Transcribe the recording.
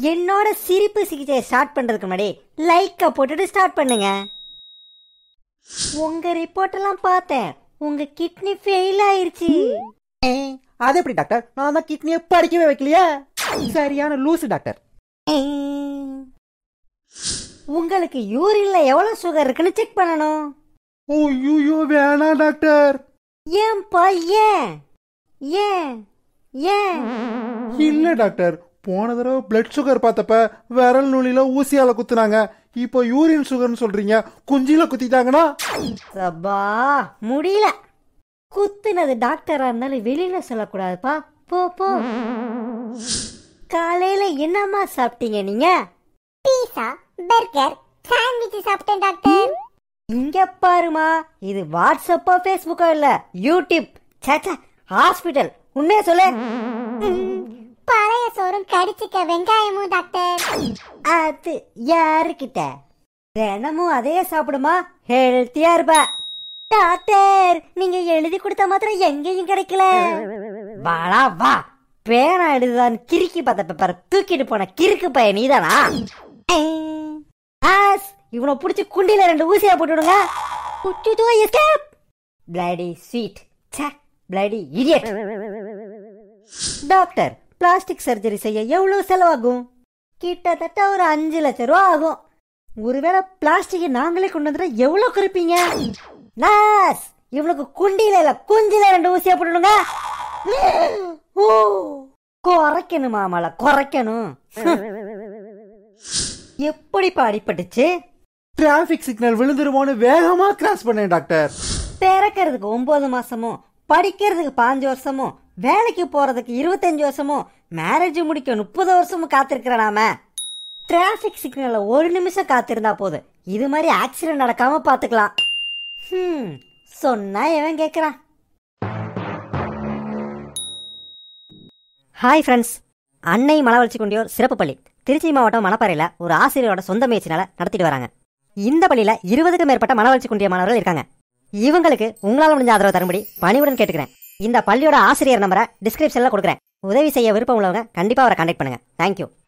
என்னோட சிரிப்பு சிகிச்சையை ஸ்டார்ட் பண்றதுக்கு முன்னாடி லைக்க போட்டுட்டு ஸ்டார்ட் பண்ணுங்க உங்க ரிப்போர்ட் எல்லாம் பார்த்தேன் உங்க கிட்னி ஃபெயில் ஆயிருச்சு அது எப்படி டாக்டர் நான் தான் கிட்னியை படிக்கவே வைக்கலையா சரியான லூசு டாக்டர் உங்களுக்கு யூரின்ல எவ்வளவு சுகர் இருக்குன்னு செக் பண்ணணும் ஐயோ வேணாம் டாக்டர் ஏன்பா ஏன் ஏன் ஏன் இல்ல டாக்டர் போன தடவை பிளட் சுகர் பார்த்தப்ப விரல் நுனியில ஊசியால குத்துனாங்க இப்போ யூரின் சுகர்னு சொல்றீங்க குஞ்சில குத்திட்டாங்கன்னா சபா முடியல குத்துனது டாக்டரா இருந்தாலும் வெளியில சொல்லக்கூடாதுப்பா போ போ காலையில என்னம்மா சாப்பிட்டீங்க நீங்க பீஸா பர்கர் சாண்ட்விச் சாப்பிட்டேன் டாக்டர் இங்க பாருமா இது வாட்ஸ்அப்போ ஃபேஸ்புக்கோ இல்ல யூடியூப் சேச்சா ஹாஸ்பிட்டல் உண்மையா சொல்லு பழைய சோறும் கடிச்சிக்க வெங்காயமும் டாக்டர் அது யாருக்கிட்ட தினமும் அதே சாப்பிடுமா ஹெல்த்தியா இருப்ப டாக்டர் நீங்க எழுதி கொடுத்த மாத்திரம் எங்கேயும் கிடைக்கல வாடா வா பேனா எழுதுதான் கிறுக்கி பார்த்த பேப்பர் தூக்கிட்டு போன கிறுக்கு பையன் நீதானா ஆஸ் இவனை பிடிச்சி குண்டில ரெண்டு ஊசியா போட்டு விடுங்க குட்டிதோ எஸ்கேப் பிளடி ஸ்வீட் ச்சே bloody idiot doctor plastic surgery செய்ய எவ்வளவு செலவாகும் கிட்டத்தட்ட ஒரு அஞ்சு லட்சம் ரூபா ஆகும் ஒருவேளை பிளாஸ்டிக்கை நாங்களே கொண்டு வந்துட்டா எவ்வளவு குறைப்பீங்க நாஸ் இவனுக்கு குண்டில இல்ல குஞ்சில ரெண்டு ஊசியா போட்டுடுங்க ஓ குறைக்கணும் மாமல குறைக்கணும் எப்படிப்பா அடிபட்டுச்சு டிராபிக் சிக்னல் விழுந்துருமோன்னு வேகமா கிராஸ் பண்ணேன் டாக்டர் பிறக்கிறதுக்கு ஒன்பது மாசமும் படிக்கிறதுக்கு பாஞ்சு வருஷமும் வேலைக்கு போறதுக்கு இருபத்தஞ்சு வருஷமும் மேரேஜ் முடிக்க முப்பது வருஷமும் காத்திருக்கிற நாம டிராபிக் சிக்னல்ல ஒரு நிமிஷம் காத்திருந்தா போதும் இது மாதிரி ஆக்சிடென்ட் நடக்காம பாத்துக்கலாம் ஹம், சொன்னா எவன் கேக்குறான் ஹாய் ஃப்ரெண்ட்ஸ் அன்னை மலவளர்ச்சி கொண்டியோர் சிறப்பு பள்ளி திருச்சி மாவட்டம் மணப்பாறையில் ஒரு ஆசிரியரோட சொந்த முயற்சினால நடத்திட்டு வராங்க இந்த பள்ளியில் இருபதுக்கும் மேற்பட்ட மனவளர்ச்சி குன்றிய மாணவர்கள் இருக்காங்க இவங்களுக்கு உங்களால் முடிஞ்ச ஆதரவு தரும்படி பணிவுடன் கேட்டுக்கிறேன் இந்த பள்ளியோட ஆசிரியர் நம்பரை டிஸ்கிரிப்ஷனில் கொடுக்குறேன் உதவி செய்ய விருப்பம் உள்ளவங்க கண்டிப்பாக அவரை கான்டாக்ட் பண்ணுங்க தேங்க்யூ